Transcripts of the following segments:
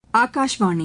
ஆகாஷ்வாணி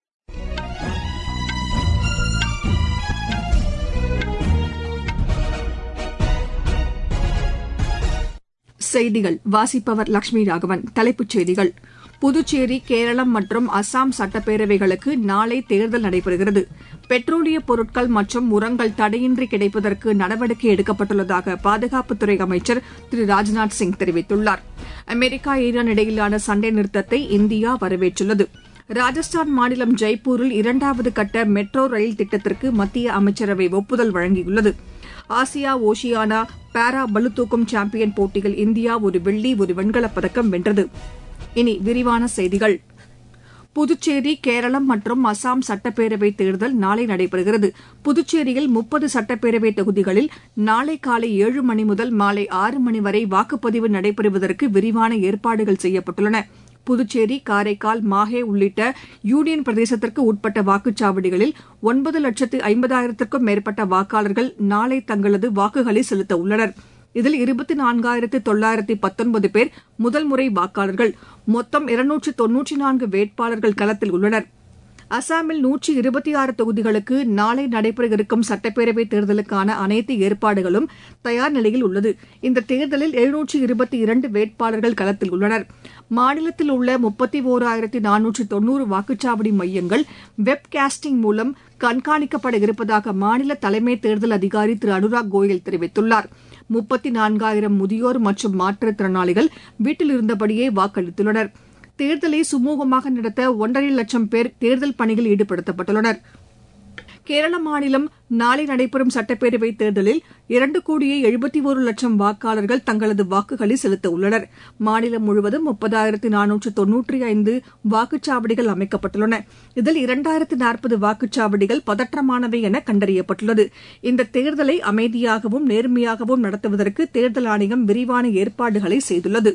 செய்திகள் வாசிப்பவர் லட்சுமி ராகவன் தலைப்புச் செய்திகள் புதுச்சேரி கேரளம் மற்றும் அஸ்ஸாம் சட்டப்பேரவைகளுக்கு நாளை தேர்தல் நடைபெறுகிறது பெட்ரோலிய பொருட்கள் மற்றும் உரங்கள் தடையின்றி கிடைப்பதற்கு நடவடிக்கை எடுக்கப்பட்டுள்ளதாக பாதுகாப்புத்துறை அமைச்சர் திரு ராஜ்நாத் சிங் தெரிவித்துள்ளார் அமெரிக்கா ஈரான் இடையிலான சண்டை நிறுத்தத்தை இந்தியா வரவேற்றுள்ளது ராஜஸ்தான் மாநிலம் ஜெய்ப்பூரில் இரண்டாவது கட்ட மெட்ரோ ரயில் திட்டத்திற்கு மத்திய அமைச்சரவை ஒப்புதல் வழங்கியுள்ளது ஆசியா ஓஷியானா பாரா பளுதூக்கும் சாம்பியன் போட்டியில் இந்தியா ஒரு வெள்ளி ஒரு வெண்கலப் பதக்கம் வென்றது இனி விரிவான செய்திகள் புதுச்சேரி கேரளம் மற்றும் அசாம் சட்டப்பேரவை தேர்தல் நாளை நடைபெறுகிறது புதுச்சேரியில் முப்பது சட்டப்பேரவை தொகுதிகளில் நாளை காலை ஏழு மணி முதல் மாலை ஆறு மணி வரை வாக்குப்பதிவு நடைபெறுவதற்கு விரிவான ஏற்பாடுகள் செய்யப்பட்டுள்ளன புதுச்சேரி காரைக்கால் மாஹே உள்ளிட்ட யூனியன் பிரதேசத்திற்கு உட்பட்ட வாக்குச்சாவடிகளில் ஒன்பது லட்சத்து ஐம்பதாயிரத்திற்கும் மேற்பட்ட வாக்காளர்கள் நாளை தங்களது வாக்குகளை செலுத்த உள்ளனர் இதில் இருபத்தி நான்காயிரத்து தொள்ளாயிரத்து பத்தொன்பது பேர் முதல் முறை வாக்காளர்கள் மொத்தம் இருநூற்று தொன்னூற்றி நான்கு வேட்பாளர்கள் களத்தில் உள்ளனர் அசாமில் நூற்றி இருபத்தி ஆறு தொகுதிகளுக்கு நாளை நடைபெற இருக்கும் சட்டப்பேரவைத் தேர்தலுக்கான அனைத்து ஏற்பாடுகளும் தயார் நிலையில் உள்ளது இந்த தேர்தலில் எழுநூற்றி இருபத்தி இரண்டு வேட்பாளர்கள் களத்தில் உள்ளனர் மாநிலத்தில் உள்ள முப்பத்தி ஓராயிரத்தி நானூற்று தொன்னூறு வாக்குச்சாவடி மையங்கள் வெப் காஸ்டிங் மூலம் கண்காணிக்கப்பட இருப்பதாக மாநில தலைமை தேர்தல் அதிகாரி திரு அனுராக் கோயல் தெரிவித்துள்ளார் முப்பத்தி நான்காயிரம் முதியோர் மற்றும் மாற்றுத்திறனாளிகள் வீட்டில் இருந்தபடியே வாக்களித்துள்ளனா் தேர்தலை சுமூகமாக நடத்த ஒன்றரை லட்சம் பேர் தேர்தல் பணியில் ஈடுபடுத்தப்பட்டுள்ளனர் கேரள மாநிலம் நாளை நடைபெறும் சட்டப்பேரவைத் தேர்தலில் இரண்டு கோடியே எழுபத்தி ஒரு லட்சம் வாக்காளர்கள் தங்களது வாக்குகளை செலுத்த உள்ளனர் மாநிலம் முழுவதும் முப்பதாயிரத்து நானூற்று தொன்னூற்றி ஐந்து வாக்குச்சாவடிகள் அமைக்கப்பட்டுள்ளன இதில் இரண்டாயிரத்து நாற்பது வாக்குச்சாவடிகள் பதற்றமானவை என கண்டறியப்பட்டுள்ளது இந்த தேர்தலை அமைதியாகவும் நேர்மையாகவும் நடத்துவதற்கு தேர்தல் ஆணையம் விரிவான ஏற்பாடுகளை செய்துள்ளது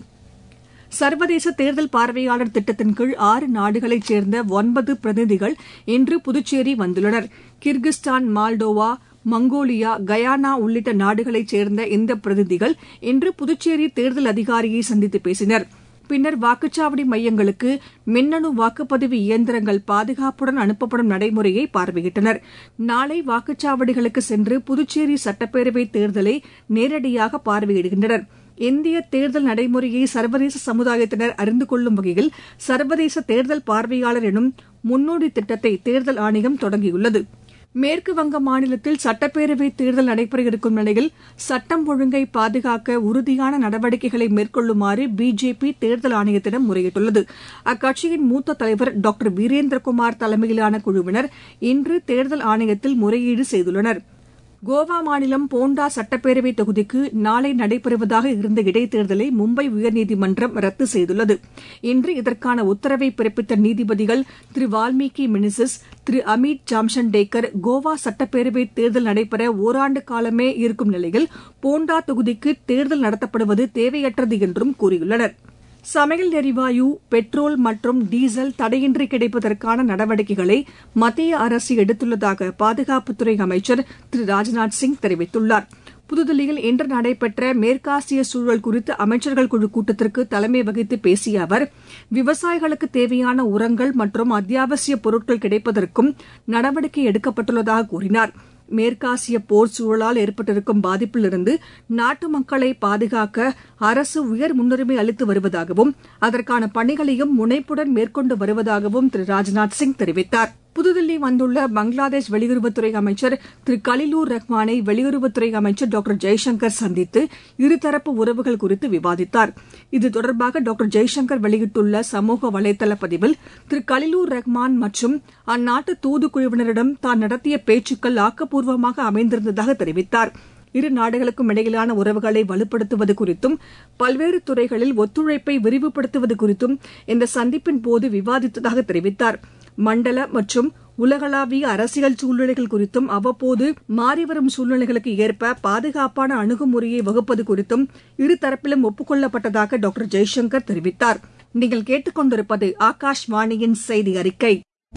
சர்வதேச தேர்தல் பார்வையாளர் திட்டத்தின் கீழ் ஆறு நாடுகளைச் சேர்ந்த ஒன்பது பிரதிநிதிகள் இன்று புதுச்சேரி வந்துள்ளனர் கிர்கிஸ்தான் மால்டோவா மங்கோலியா கயானா உள்ளிட்ட நாடுகளைச் சேர்ந்த இந்த பிரதிநிதிகள் இன்று புதுச்சேரி தேர்தல் அதிகாரியை சந்தித்து பேசினர் பின்னர் வாக்குச்சாவடி மையங்களுக்கு மின்னணு வாக்குப்பதிவு இயந்திரங்கள் பாதுகாப்புடன் அனுப்பப்படும் நடைமுறையை பார்வையிட்டனர் நாளை வாக்குச்சாவடிகளுக்கு சென்று புதுச்சேரி சட்டப்பேரவை தேர்தலை நேரடியாக பார்வையிடுகின்றனர் இந்திய தேர்தல் நடைமுறையை சர்வதேச சமுதாயத்தினர் அறிந்து கொள்ளும் வகையில் சர்வதேச தேர்தல் பார்வையாளர் எனும் முன்னோடி திட்டத்தை தேர்தல் ஆணையம் தொடங்கியுள்ளது மேற்கு வங்க மாநிலத்தில் சட்டப்பேரவை தேர்தல் நடைபெற இருக்கும் நிலையில் சட்டம் ஒழுங்கை பாதுகாக்க உறுதியான நடவடிக்கைகளை மேற்கொள்ளுமாறு பிஜேபி தேர்தல் ஆணையத்திடம் முறையிட்டுள்ளது அக்கட்சியின் மூத்த தலைவர் டாக்டர் வீரேந்திரகுமார் தலைமையிலான குழுவினர் இன்று தேர்தல் ஆணையத்தில் முறையீடு செய்துள்ளனா் கோவா மாநிலம் போண்டா சட்டப்பேரவை தொகுதிக்கு நாளை நடைபெறுவதாக இருந்த இடைத்தேர்தலை மும்பை உயர்நீதிமன்றம் ரத்து செய்துள்ளது இன்று இதற்கான உத்தரவை பிறப்பித்த நீதிபதிகள் திரு வால்மீகி மினிசிஸ் திரு அமித் ஜாம்ஷன்டேக்கர் கோவா சட்டப்பேரவை தேர்தல் நடைபெற ஓராண்டு காலமே இருக்கும் நிலையில் போண்டா தொகுதிக்கு தேர்தல் நடத்தப்படுவது தேவையற்றது என்றும் கூறியுள்ளனா் சமையல் எரிவாயு பெட்ரோல் மற்றும் டீசல் தடையின்றி கிடைப்பதற்கான நடவடிக்கைகளை மத்திய அரசு எடுத்துள்ளதாக பாதுகாப்புத்துறை அமைச்சர் திரு ராஜ்நாத் சிங் தெரிவித்துள்ளார் புதுதில்லியில் இன்று நடைபெற்ற மேற்காசிய சூழல் குறித்து அமைச்சர்கள் குழு கூட்டத்திற்கு தலைமை வகித்து பேசிய அவர் விவசாயிகளுக்கு தேவையான உரங்கள் மற்றும் அத்தியாவசிய பொருட்கள் கிடைப்பதற்கும் நடவடிக்கை எடுக்கப்பட்டுள்ளதாக கூறினார் மேற்காசிய போர் சூழலால் ஏற்பட்டிருக்கும் பாதிப்பிலிருந்து நாட்டு மக்களை பாதுகாக்க அரசு உயர் முன்னுரிமை அளித்து வருவதாகவும் அதற்கான பணிகளையும் முனைப்புடன் மேற்கொண்டு வருவதாகவும் திரு ராஜ்நாத் சிங் தெரிவித்தார் புதுதில்லி வந்துள்ள பங்களாதேஷ் வெளியுறவுத்துறை அமைச்சர் திரு கலிலூர் ரஹ்மானை வெளியுறவுத்துறை அமைச்சர் டாக்டர் ஜெய்சங்கர் சந்தித்து இருதரப்பு உறவுகள் குறித்து விவாதித்தார் இது தொடர்பாக டாக்டர் ஜெய்சங்கர் வெளியிட்டுள்ள சமூக வலைதள பதிவில் திரு கலிலூர் ரஹ்மான் மற்றும் அந்நாட்டு தூதுக்குழுவினரிடம் தான் நடத்திய பேச்சுக்கள் ஆக்கப்பூர்வமாக அமைந்திருந்ததாக தெரிவித்தார் இரு நாடுகளுக்கும் இடையிலான உறவுகளை வலுப்படுத்துவது குறித்தும் பல்வேறு துறைகளில் ஒத்துழைப்பை விரிவுபடுத்துவது குறித்தும் இந்த சந்திப்பின் போது விவாதித்ததாக தெரிவித்தார் மண்டல மற்றும் உலகளாவிய அரசியல் சூழ்நிலைகள் குறித்தும் அவ்வப்போது மாறிவரும் சூழ்நிலைகளுக்கு ஏற்ப பாதுகாப்பான அணுகுமுறையை வகுப்பது குறித்தும் இருதரப்பிலும் ஒப்புக் டாக்டர் ஜெய்சங்கர் தெரிவித்தார் நீங்கள் கேட்டுக்கொண்டிருப்பது ஆகாஷ்வாணியின் செய்தி அறிக்கை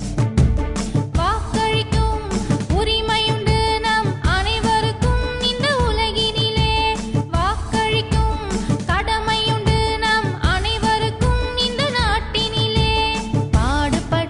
வாக்களிக்கும் உரிமையுண்டு நம் அனைவருக்கும் இந்த உலகினிலே வாக்களிக்கும் கடமையுண்டு நம் அனைவருக்கும் இந்த நாட்டினிலே பாடுபட்ட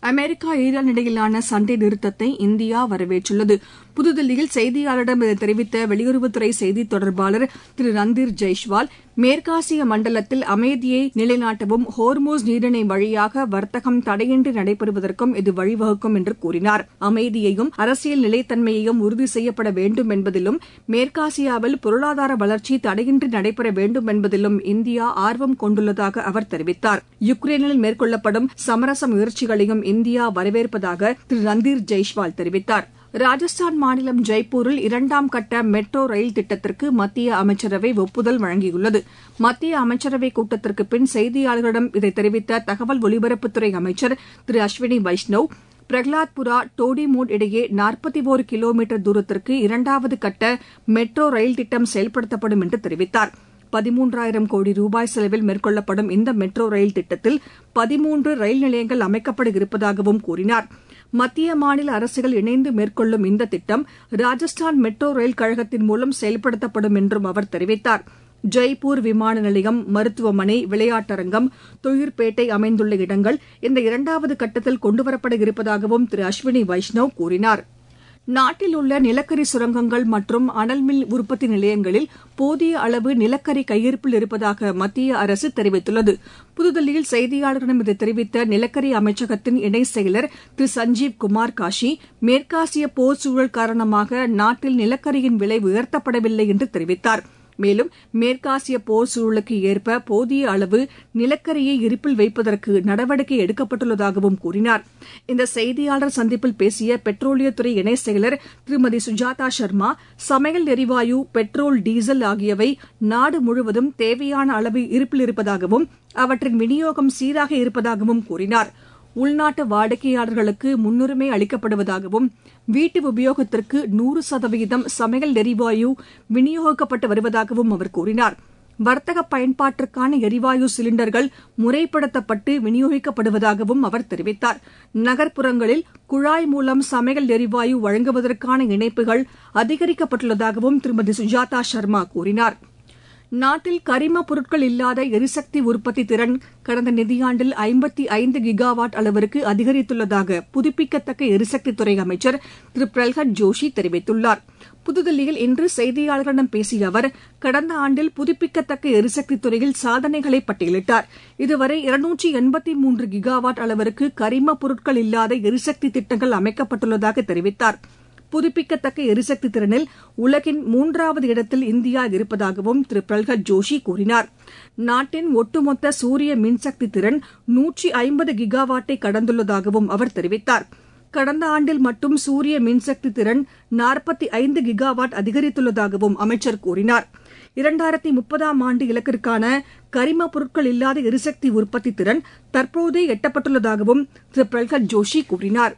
அமெரிக்கா ஈரான் இடையிலான சண்டை நிறுத்தத்தை இந்தியா வரவேற்றுள்ளது புதுதில்லியில் செய்தியாளரிடம் இதை தெரிவித்த வெளியுறவுத்துறை செய்தித் தொடர்பாளர் திரு ரந்தீர் ஜெய்ஷ்வால் மேற்காசிய மண்டலத்தில் அமைதியை நிலைநாட்டவும் ஹோர்மோஸ் நீரிணை வழியாக வர்த்தகம் தடையின்றி நடைபெறுவதற்கும் இது வழிவகுக்கும் என்று கூறினார் அமைதியையும் அரசியல் நிலைத்தன்மையையும் உறுதி செய்யப்பட வேண்டும் என்பதிலும் மேற்காசியாவில் பொருளாதார வளர்ச்சி தடையின்றி நடைபெற வேண்டும் என்பதிலும் இந்தியா ஆர்வம் கொண்டுள்ளதாக அவர் தெரிவித்தார் யுக்ரைனில் மேற்கொள்ளப்படும் சமரச முயற்சிகளையும் இந்தியா வரவேற்பதாக திரு ரந்தீர் ஜெய்ஷ்வால் தெரிவித்தார் ராஜஸ்தான் மாநிலம் ஜெய்ப்பூரில் இரண்டாம் கட்ட மெட்ரோ ரயில் திட்டத்திற்கு மத்திய அமைச்சரவை ஒப்புதல் வழங்கியுள்ளது மத்திய அமைச்சரவை கூட்டத்திற்கு பின் செய்தியாளர்களிடம் இதை தெரிவித்த தகவல் ஒலிபரப்புத்துறை அமைச்சர் திரு அஸ்வினி வைஷ்ணவ் பிரகலாத்புரா டோடிமோட் இடையே நாற்பத்தி ஒரு கிலோமீட்டர் தூரத்திற்கு இரண்டாவது கட்ட மெட்ரோ ரயில் திட்டம் செயல்படுத்தப்படும் என்று தெரிவித்தார் பதிமூன்றாயிரம் கோடி ரூபாய் செலவில் மேற்கொள்ளப்படும் இந்த மெட்ரோ ரயில் திட்டத்தில் பதிமூன்று ரயில் நிலையங்கள் அமைக்கப்பட இருப்பதாகவும் கூறினார் மத்திய மாநில அரசுகள் இணைந்து மேற்கொள்ளும் இந்த திட்டம் ராஜஸ்தான் மெட்ரோ ரயில் கழகத்தின் மூலம் செயல்படுத்தப்படும் என்றும் அவர் தெரிவித்தார் ஜெய்ப்பூர் விமான நிலையம் மருத்துவமனை விளையாட்டரங்கம் தொழிற்பேட்டை அமைந்துள்ள இடங்கள் இந்த இரண்டாவது கட்டத்தில் கொண்டுவரப்பட இருப்பதாகவும் திரு அஸ்வினி வைஷ்ணவ் கூறினார் நாட்டில் உள்ள நிலக்கரி சுரங்கங்கள் மற்றும் அனல்மின் உற்பத்தி நிலையங்களில் போதிய அளவு நிலக்கரி கையிருப்பில் இருப்பதாக மத்திய அரசு தெரிவித்துள்ளது புதுதில்லியில் செய்தியாளர்களிடம் இதை தெரிவித்த நிலக்கரி அமைச்சகத்தின் இணை செயலர் திரு சஞ்சீவ் குமார் காஷி மேற்காசிய போர் சூழல் காரணமாக நாட்டில் நிலக்கரியின் விலை உயர்த்தப்படவில்லை என்று தெரிவித்தார் மேலும் மேற்காசிய போர் சூழலுக்கு ஏற்ப போதிய அளவு நிலக்கரியை இருப்பில் வைப்பதற்கு நடவடிக்கை எடுக்கப்பட்டுள்ளதாகவும் கூறினார் இந்த செய்தியாளர் சந்திப்பில் பேசிய பெட்ரோலியத்துறை இணை செயலர் திருமதி சுஜாதா சர்மா சமையல் எரிவாயு பெட்ரோல் டீசல் ஆகியவை நாடு முழுவதும் தேவையான அளவு இருப்பில் இருப்பதாகவும் அவற்றின் விநியோகம் சீராக இருப்பதாகவும் கூறினார் உள்நாட்டு வாடிக்கையாளர்களுக்கு முன்னுரிமை அளிக்கப்படுவதாகவும் வீட்டு உபயோகத்திற்கு நூறு சதவீதம் சமையல் எரிவாயு விநியோகிக்கப்பட்டு வருவதாகவும் அவர் கூறினார் வர்த்தக பயன்பாட்டிற்கான எரிவாயு சிலிண்டர்கள் முறைப்படுத்தப்பட்டு விநியோகிக்கப்படுவதாகவும் அவர் தெரிவித்தார் நகர்ப்புறங்களில் குழாய் மூலம் சமையல் எரிவாயு வழங்குவதற்கான இணைப்புகள் அதிகரிக்கப்பட்டுள்ளதாகவும் திருமதி சுஜாதா சர்மா கூறினார் நாட்டில் கரிம பொருட்கள் இல்லாத எரிசக்தி உற்பத்தி திறன் கடந்த நிதியாண்டில் ஐம்பத்தி ஐந்து கிகாவாட் அளவிற்கு அதிகரித்துள்ளதாக புதுப்பிக்கத்தக்க எரிசக்தித்துறை அமைச்சர் திரு பிரல்ஹத் ஜோஷி தெரிவித்துள்ளார் புதுதில்லியில் இன்று செய்தியாளர்களிடம் பேசிய அவர் கடந்த ஆண்டில் புதுப்பிக்கத்தக்க எரிசக்தி துறையில் சாதனைகளை பட்டியலிட்டார் இதுவரை இருநூற்றி எண்பத்தி மூன்று கிகாவாட் அளவிற்கு கரிம பொருட்கள் இல்லாத எரிசக்தி திட்டங்கள் அமைக்கப்பட்டுள்ளதாக தெரிவித்தார் புதுப்பிக்கத்தக்க எரிசக்தி திறனில் உலகின் மூன்றாவது இடத்தில் இந்தியா இருப்பதாகவும் திரு பிரல்ஹத் ஜோஷி கூறினார் நாட்டின் ஒட்டுமொத்த சூரிய மின்சக்தி திறன் நூற்றி ஐம்பது கிகாவாட்டை கடந்துள்ளதாகவும் அவர் தெரிவித்தார் கடந்த ஆண்டில் மட்டும் சூரிய மின்சக்தி திறன் நாற்பத்தி ஐந்து கிகாவாட் அதிகரித்துள்ளதாகவும் அமைச்சர் கூறினார் இரண்டாயிரத்தி முப்பதாம் ஆண்டு இலக்கிற்கான கரிம பொருட்கள் இல்லாத எரிசக்தி உற்பத்தி திறன் தற்போதே எட்டப்பட்டுள்ளதாகவும் திரு பிரல்ஹத் ஜோஷி கூறினார்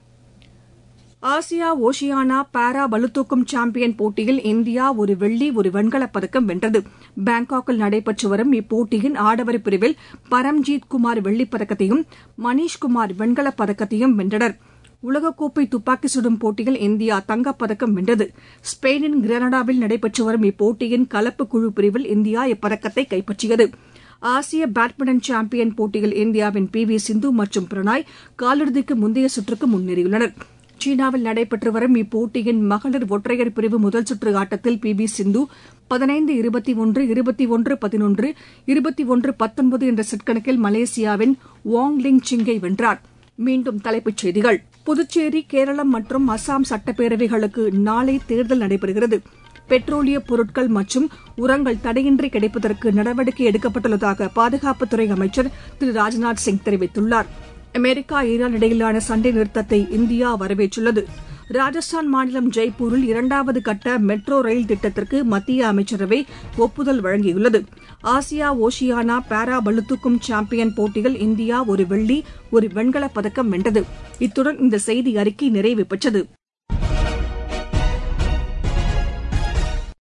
ஆசியா ஓஷியானா பாரா பளுதூக்கும் சாம்பியன் போட்டியில் இந்தியா ஒரு வெள்ளி ஒரு வெண்கலப் பதக்கம் வென்றது பாங்காக்கில் நடைபெற்று வரும் இப்போட்டியின் ஆடவர் பிரிவில் பரம்ஜீத் குமார் வெள்ளிப் பதக்கத்தையும் மணீஷ்குமார் வெண்கலப் பதக்கத்தையும் வென்றனர் உலகக்கோப்பை துப்பாக்கி சுடும் போட்டியில் இந்தியா தங்கப்பதக்கம் வென்றது ஸ்பெயினின் கிரனடாவில் நடைபெற்று வரும் இப்போட்டியின் கலப்பு குழு பிரிவில் இந்தியா இப்பதக்கத்தை கைப்பற்றியது ஆசிய பேட்மிண்டன் சாம்பியன் போட்டியில் இந்தியாவின் பி வி சிந்து மற்றும் பிரணாய் காலிறுதிக்கு முந்தைய சுற்றுக்கு முன்னேறியுள்ளனா் சீனாவில் நடைபெற்று வரும் இப்போட்டியின் மகளிர் ஒற்றையர் பிரிவு முதல் சுற்று ஆட்டத்தில் பி வி சிந்து பதினைந்து இருபத்தி ஒன்று இருபத்தி ஒன்று பதினொன்று இருபத்தி ஒன்று பத்தொன்பது என்ற செட் கணக்கில் மலேசியாவின் வாங் லிங் சிங்கை வென்றார் மீண்டும் தலைப்புச் செய்திகள் புதுச்சேரி கேரளம் மற்றும் அசாம் சட்டப்பேரவைகளுக்கு நாளை தேர்தல் நடைபெறுகிறது பெட்ரோலிய பொருட்கள் மற்றும் உரங்கள் தடையின்றி கிடைப்பதற்கு நடவடிக்கை எடுக்கப்பட்டுள்ளதாக பாதுகாப்புத்துறை அமைச்சர் திரு ராஜ்நாத் சிங் தெரிவித்துள்ளார் அமெரிக்கா ஈரான் இடையிலான சண்டை நிறுத்தத்தை இந்தியா வரவேற்றுள்ளது ராஜஸ்தான் மாநிலம் ஜெய்ப்பூரில் இரண்டாவது கட்ட மெட்ரோ ரயில் திட்டத்திற்கு மத்திய அமைச்சரவை ஒப்புதல் வழங்கியுள்ளது ஆசியா ஓஷியானா பாரா பளுதூக்கும் சாம்பியன் போட்டியில் இந்தியா ஒரு வெள்ளி ஒரு வெண்கலப் பதக்கம் வென்றது இத்துடன் இந்த செய்தி அறிக்கை நிறைவு பெற்றது